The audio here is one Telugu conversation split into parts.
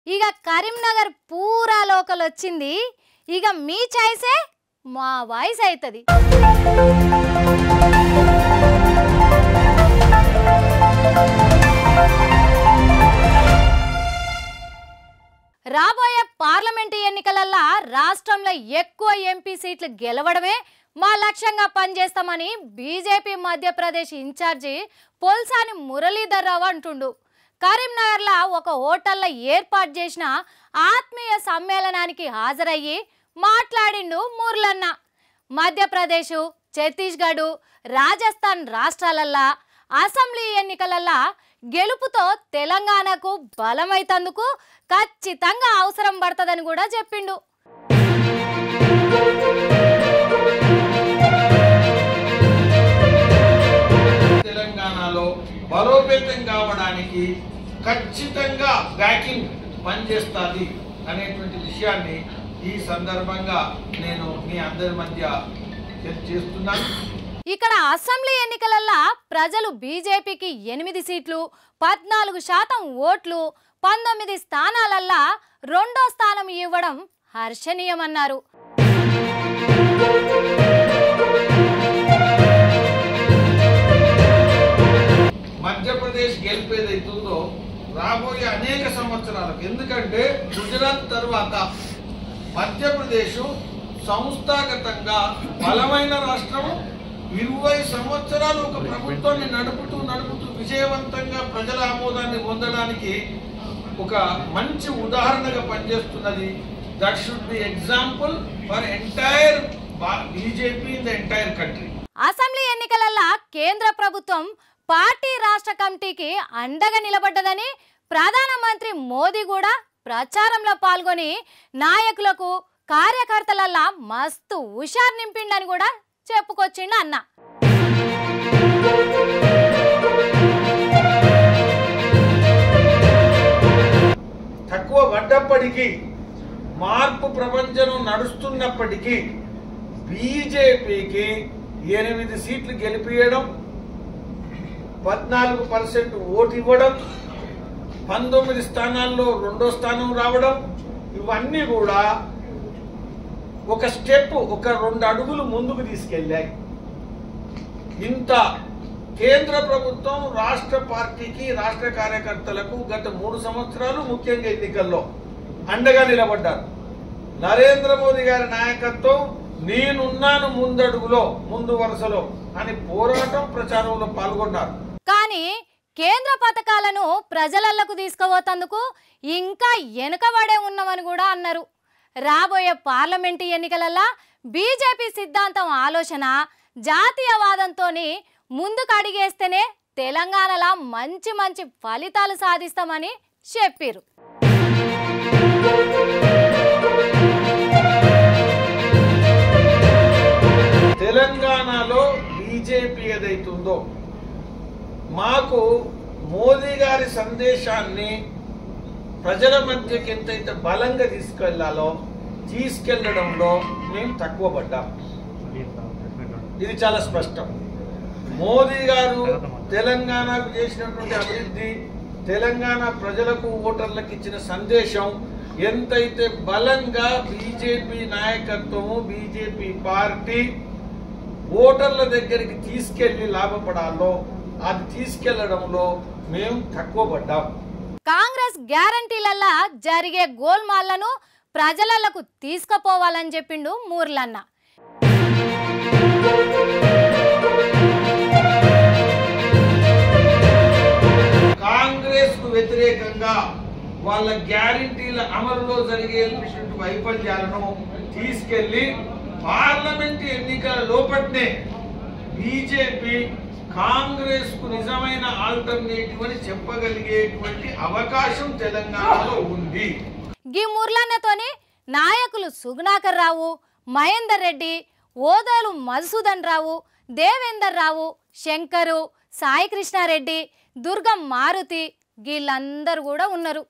ఇక కరీంనగర్ పూరా లోకల్ వచ్చింది ఇక మీ చాయిసే మా వాయిస్ అవుతుంది రాబోయే పార్లమెంటు ఎన్నికలల్లా రాష్ట్రంలో ఎక్కువ ఎంపీ సీట్లు గెలవడమే మా లక్ష్యంగా పనిచేస్తామని బీజేపీ మధ్యప్రదేశ్ ఇన్ఛార్జి పొల్సాని మురళీధర్ రావు అంటుండు కరీంనగర్లో ఒక హోటల్లో ఏర్పాటు చేసిన ఆత్మీయ సమ్మేళనానికి హాజరయ్యి మాట్లాడిండు మురళన్న మధ్యప్రదేశ్ ఛత్తీస్గఢ్ రాజస్థాన్ రాష్ట్రాలల్లా అసెంబ్లీ ఎన్నికలల్లా గెలుపుతో తెలంగాణకు బలమైతందుకు ఖచ్చితంగా అవసరం పడుతుందని కూడా చెప్పిండు తెలంగాణలో బలోపేతం కావడానికి ఖచ్చితంగా బ్యాకింగ్ పనిచేస్తుంది అనేటువంటి విషయాన్ని ఈ సందర్భంగా నేను మీ అందరి మధ్య చేస్తున్నాను ఇక్కడ అసెంబ్లీ ఎన్నికలల్లా ప్రజలు బీజేపీకి ఎనిమిది సీట్లు పద్నాలుగు శాతం ఓట్లు పంతొమ్మిది స్థానాలల్లా రెండో స్థానం ఇవ్వడం హర్షణీయమన్నారు మధ్యప్రదేశ్ గెలుపు ఏదైతుందో రాబోయే అనేక సంవత్సరాలకు ఎందుకంటే గుజరాత్ తర్వాత మధ్యప్రదేశ్ సంస్థాగతంగా బలమైన రాష్ట్రం ఇరవై సంవత్సరాలు ఒక ప్రభుత్వాన్ని నడుపుతూ నడుపుతూ విజయవంతంగా ప్రజల ఆమోదాన్ని పొందడానికి ఒక మంచి ఉదాహరణగా పనిచేస్తున్నది that should be example for entire BJP in the entire country assembly ఎన్నికలల్లా కేంద్ర ప్రభుత్వం పార్టీ రాష్ట్ర కమిటీకి అండగా నిలబడ్డదని ప్రధానమంత్రి మోదీ కూడా ప్రచారంలో పాల్గొని నాయకులకు కార్యకర్తలల్లా మస్తు హుషారు నింపిండని కూడా చెప్పుకొచ్చిండు అన్న తక్కువ పడ్డప్పటికీ మార్పు ప్రపంచం నడుస్తున్నప్పటికీ బీజేపీకి ఎనిమిది సీట్లు గెలిపియడం పద్నాలుగు పర్సెంట్ ఓటు ఇవ్వడం పంతొమ్మిది స్థానాల్లో రెండో స్థానం రావడం ఇవన్నీ కూడా ఒక స్టెప్ ఒక రెండు అడుగులు ముందుకు తీసుకెళ్ళాయి ఇంత కేంద్ర ప్రభుత్వం రాష్ట్ర పార్టీకి రాష్ట్ర కార్యకర్తలకు గత మూడు సంవత్సరాలు ముఖ్యంగా ఎన్నికల్లో అండగా నిలబడ్డారు నరేంద్ర మోదీ గారి నాయకత్వం నేనున్నాను ముందడుగులో ముందు వరుసలో అని పోరాటం ప్రచారంలో పాల్గొన్నారు కానీ కేంద్ర పథకాలను ప్రజలలకు తీసుకుపోతందుకు ఇంకా వెనుకబడే ఉన్నామని కూడా అన్నారు రాబోయే పార్లమెంటు ఎన్నికలల్లా బీజేపీ సిద్ధాంతం ఆలోచన జాతీయవాదంతో ముందుకు అడిగేస్తేనే తెలంగాణలో మంచి మంచి ఫలితాలు సాధిస్తామని చెప్పారు తెలంగాణలో బీజేపీ ఏదైతుందో మాకు మోదీ గారి సందేశాన్ని ప్రజల మధ్యకి ఎంతైతే బలంగా తీసుకెళ్లాలో తీసుకెళ్లడంలో మేము తక్కువ పడ్డాం ఇది చాలా స్పష్టం మోదీ గారు తెలంగాణకు చేసినటువంటి అభివృద్ధి తెలంగాణ ప్రజలకు ఓటర్లకు ఇచ్చిన సందేశం ఎంతైతే బలంగా బీజేపీ నాయకత్వము బీజేపీ పార్టీ ఓటర్ల దగ్గరికి తీసుకెళ్లి లాభపడాలో అది తీసుకెళ్లడంలో మేము తక్కువ పడ్డాం కాంగ్రెస్ గ్యారంటీలల్లా జరిగే గోల్మాళ్లను ప్రజలకు తీసుకుపోవాలని చెప్పిండు మూర్లన్న కాంగ్రెస్ కు వ్యతిరేకంగా వాళ్ళ గ్యారంటీల అమలులో జరిగేటువంటి వైఫల్యాలను తీసుకెళ్లి పార్లమెంట్ ఎన్నికల లోపట్నే బీజేపీ కాంగ్రెస్ కు నిజమైన ఆల్టర్నేటివ్ అని చెప్పగలిగేటువంటి అవకాశం తెలంగాణలో ఉంది గీ ముర్లన్నతోని నాయకులు సుగుణాకర్ రావు మహేందర్ రెడ్డి ఓదాలు మధుసూదన్ రావు దేవేందర్ రావు శంకరు సాయి కృష్ణారెడ్డి దుర్గం మారుతి వీళ్ళందరూ కూడా ఉన్నారు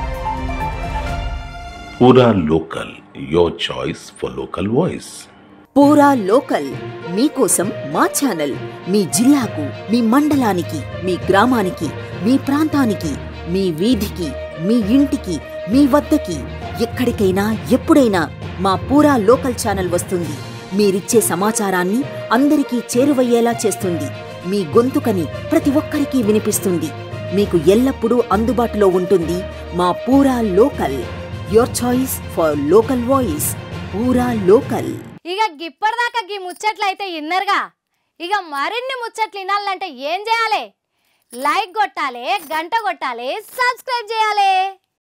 Pura Local, your choice for local voice. పూరా లోకల్ మీకోసం మా ఛానల్ మీ జిల్లాకు మీ మండలానికి మీ గ్రామానికి మీ ప్రాంతానికి మీ వీధికి మీ ఇంటికి మీ వద్దకి ఎక్కడికైనా ఎప్పుడైనా మా పూరా లోకల్ ఛానల్ వస్తుంది మీరిచ్చే సమాచారాన్ని అందరికీ చేరువయ్యేలా చేస్తుంది మీ గొంతుకని ప్రతి ఒక్కరికి వినిపిస్తుంది మీకు ఎల్లప్పుడూ అందుబాటులో ఉంటుంది మా పూరా local your choice for local voice పూరా లోకల్ ఇక గిప్పటిదాకా గీ ముచ్చట్లయితే ఇన్నరుగా ఇక మరిన్ని ముచ్చట్లు వినాలంటే ఏం చేయాలి లైక్ కొట్టాలి గంట కొట్టాలి సబ్స్క్రైబ్ చేయాలి